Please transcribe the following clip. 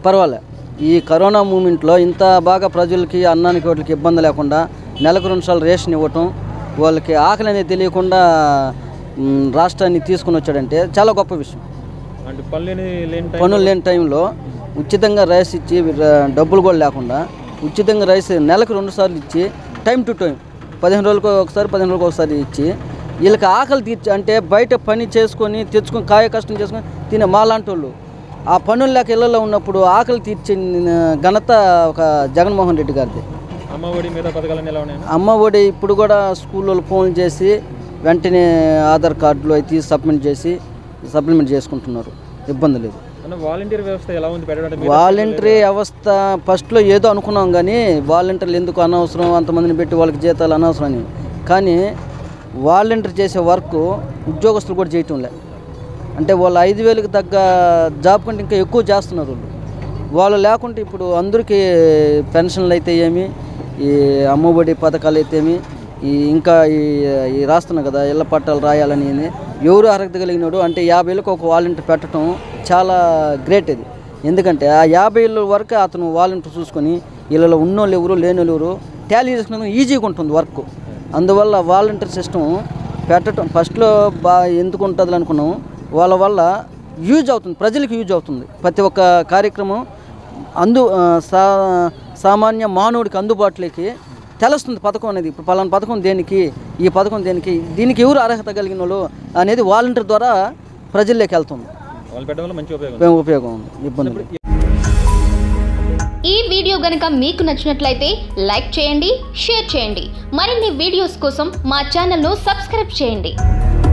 పర్వాలే ఈ కరోనా మూమెంట్లో ఇంత బాగా ప్రజలకి అన్నానికి వాటికి ఇబ్బంది లేకుండా నెలకు రెండు సార్లు రేషన్ ఇవ్వటం వాళ్ళకి ఆకలి అనేది తెలియకుండా మ్, రాష్ట్రాన్ని తీసుకుని వచ్చాడంటే చాలా గొప్ప విషయం అంటే పనులు లేని లేని టైం పనులు లేని టైంలో ఉచితంగా రైస్ ఇచ్చి ర- డబ్బులు కూడా లేకుండా ఉచితంగా రైస్ నెలకు రెండు సార్లు ఇచ్చి టైం టు టైం పదిహేను రోజులకు ఒకసారి పదిహేను రోజులకు ఒకసారి ఇచ్చి వీళ్ళకి ఆకలి తీర్చి అంటే బయట పని చేసుకొని తెచ్చుకొని కాయ కష్టం చేసుకొని తినే మాలాంటి వాళ్ళు ఆ పనులు లేక ఇళ్లలో ఉన్నప్పుడు ఆకలి తీర్చిన ఘనత ఒక జగన్మోహన్ రెడ్డి గారిది అమ్మ ఒడి మీద పథకాలన్నీ ఎలా ఉన్నాయి అమ్మ ఒడి ఇప్పుడు కూడా స్కూల్లో ఫోన్ చేసి వెంటనే ఆధార్ కార్డులు అవి తీసి సబ్మిట్ చేసి సప్లిమెంట్ చేసుకుంటున్నారు ఇబ్బంది లేదు అన్న వాలంటీర్ వ్యవస్థ ఎలా ఉంది పెట్టడం మీరు వాలంటరీ వ్యవస్థ ఫస్ట్లో ఏదో అనుకున్నాం కానీ వాలంటీర్లు ఎందుకు అనవసరం అంతమందిని పెట్టి వాళ్ళకి జీతాలు అనవసరం అని కానీ వాలంటీర్ చేసే వర్క్ ఉద్యోగస్తులు కూడా చేయటం లే అంటే వాళ్ళు ఐదు వేలకు తగ్గ జాబ్ కంటే ఇంకా ఎక్కువ చేస్తున్నారు వాళ్ళు వాళ్ళు లేకుంటే ఇప్పుడు అందరికీ పెన్షన్లు అయితే ఏమి ఈ అమ్మఒడి పథకాలు అయితే ఏమి ఈ ఇంకా ఈ ఈ రాస్తున్నాం కదా ఇళ్ళ పట్టాలు రాయాలని ఇది. ఎవరు అర్హత కలిగినాడు అంటే యాభై ఏళ్ళకి ఒక వాలంటీర్ పెట్టడం చాలా గ్రేట్ ఇది ఎందుకంటే ఆ యాభై ఏళ్ళ వరకు అతను వాలంటీర్ చూసుకొని వీళ్ళలో ఉన్నోళ్ళు ఎవరు లేని వాళ్ళు ఎవరు టాలీ చేసుకునేందుకు ఈజీగా ఉంటుంది వర్క్ అందువల్ల వాలంటీర్ సిస్టమ్ పెట్టడం ఫస్ట్లో బా ఎందుకు ఉంటుంది అనుకున్నాం వాళ్ళ వల్ల యూజ్ అవుతుంది ప్రజలకు యూజ్ అవుతుంది ప్రతి ఒక్క కార్యక్రమం అందు ఆ, సా సామాన్య మానవుడికి అందుబాటులోకి తెలుస్తుంది పథకం అనేది ఇప్పుడు పలానా పథకం దేనికి ఈ పథకం దేనికి దీనికి ఎవరు అర్హత కలిగిన వాళ్ళు అనేది వాలంటీర్ ద్వారా ప్రజల్లోకి వెళ్తుంది వాళ్ళు పెట్టడం వల్ల మంచి ఉపయోగం ఉంది. ఉపయోగం ఉంది ఇబ్బంది లేదు. ఈ వీడియో గనుక మీకు నచ్చినట్లయితే లైక్ చేయండి షేర్ చేయండి మరిన్ని వీడియోస్ కోసం మా ఛానల్ను సబ్స్క్రైబ్ చేయండి